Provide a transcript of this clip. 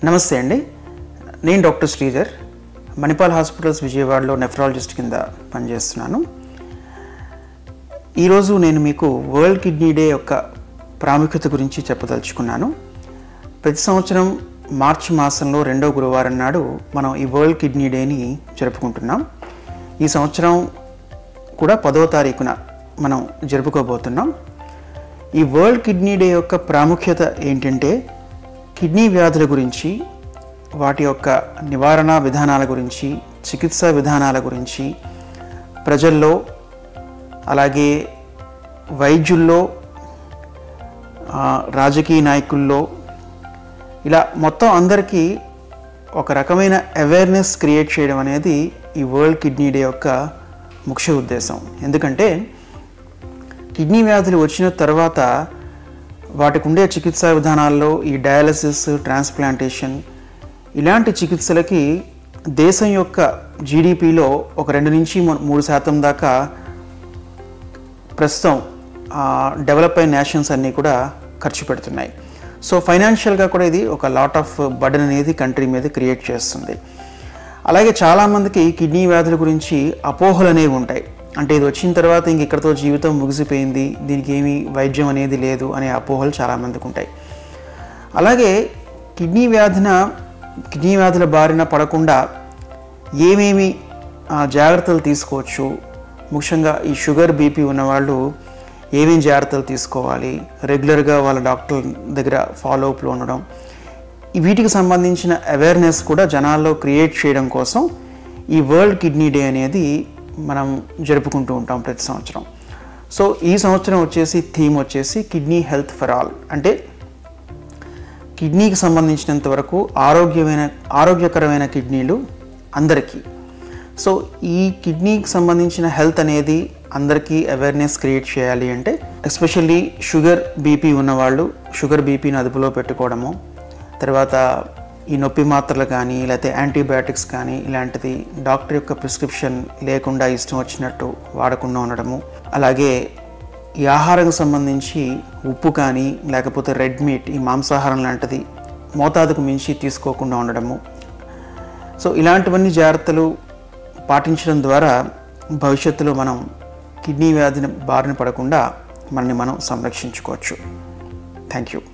నమస్తే అండి నేను డాక్టర్ శ్రీధర్ మణిపాల్ హాస్పిటల్స్ విజయవాడలో నెఫ్రాలజిస్ట్ కింద పనిచేస్తున్నాను ఈరోజు నేను మీకు వరల్డ్ కిడ్నీ డే యొక్క ప్రాముఖ్యత గురించి చెప్పదలుచుకున్నాను ప్రతి సంవత్సరం మార్చి మాసంలో రెండవ గురువారం నాడు మనం ఈ వరల్డ్ కిడ్నీ డేని జరుపుకుంటున్నాం ఈ సంవత్సరం కూడా పదో తారీఖున మనం జరుపుకోబోతున్నాం ఈ వరల్డ్ కిడ్నీ డే యొక్క ప్రాముఖ్యత ఏంటంటే కిడ్నీ వ్యాధుల గురించి వాటి యొక్క నివారణ విధానాల గురించి చికిత్సా విధానాల గురించి ప్రజల్లో అలాగే వైద్యుల్లో ఆ, రాజకీయ నాయకుల్లో ఇలా మొత్తం అందరికీ ఒక రకమైన అవేర్నెస్ క్రియేట్ చేయడం అనేది ఈ వరల్డ్ కిడ్నీ డే యొక్క ముఖ్య ఉద్దేశం ఎందుకంటే కిడ్నీ వ్యాధులు వచ్చిన తర్వాత వాటికి ఉండే చికిత్సా విధానాల్లో ఈ డయాలసిస్ ట్రాన్స్ప్లాంటేషన్ ఇలాంటి చికిత్సలకి దేశం యొక్క జీడిపిలో ఒక రెండు నుంచి మూ- మూడు శాతం దాకా ప్రస్తుతం డెవలప్ అయిన నేషన్స్ అన్నీ కూడా ఖర్చు పెడుతున్నాయి సో ఫైనాన్షియల్గా కూడా ఇది ఒక లాట్ ఆఫ్ బర్డన్ అనేది కంట్రీ మీద క్రియేట్ చేస్తుంది అలాగే చాలామందికి కిడ్నీ వ్యాధుల గురించి అపోహలు అనేవి ఉంటాయి అంటే ఇది వచ్చిన తర్వాత ఇంక ఇక్కడతో జీవితం ముగిసిపోయింది దీనికి ఏమీ వైద్యం అనేది లేదు అనే అపోహలు చాలామందికి ఉంటాయి అలాగే కిడ్నీ వ్యాధిన కిడ్నీ వ్యాధుల బారిన పడకుండా ఏమేమి ఆ, జాగ్రత్తలు తీసుకోవచ్చు ముఖ్యంగా ఈ షుగర్ బీపీ ఉన్నవాళ్ళు ఏమేమి జాగ్రత్తలు తీసుకోవాలి రెగ్యులర్గా వాళ్ళ డాక్టర్ దగ్గర ఫాలో అప్లో ఉండడం ఈ వీటికి సంబంధించిన అవేర్నెస్ కూడా జనాల్లో క్రియేట్ చేయడం కోసం ఈ వరల్డ్ కిడ్నీ డే అనేది మనం జరుపుకుంటూ ఉంటాం ప్రతి సంవత్సరం సో ఈ సంవత్సరం వచ్చేసి థీమ్ వచ్చేసి కిడ్నీ హెల్త్ ఫర్ ఆల్ అంటే కిడ్నీకి సంబంధించినంత వరకు ఆరోగ్యమైన ఆరోగ్యకరమైన కిడ్నీలు అందరికీ సో ఈ కిడ్నీకి సంబంధించిన హెల్త్ అనేది అందరికీ అవేర్నెస్ క్రియేట్ చేయాలి అంటే ఎస్పెషల్లీ షుగర్ బీపీ ఉన్నవాళ్ళు షుగర్ బీపీని అదుపులో పెట్టుకోవడము తర్వాత ఈ నొప్పి మాత్రలు కానీ లేకపోతే యాంటీబయాటిక్స్ కానీ ఇలాంటిది డాక్టర్ యొక్క ప్రిస్క్రిప్షన్ లేకుండా ఇష్టం వచ్చినట్టు వాడకుండా ఉండడము అలాగే ఈ ఆహారం సంబంధించి ఉప్పు కానీ లేకపోతే రెడ్ మీట్ ఈ మాంసాహారం లాంటిది మోతాదుకు మించి తీసుకోకుండా ఉండడము సో ఇలాంటివన్నీ జాగ్రత్తలు పాటించడం ద్వారా భవిష్యత్తులో మనం కిడ్నీ వ్యాధిని బారిన పడకుండా మనని మనం సంరక్షించుకోవచ్చు థ్యాంక్ యూ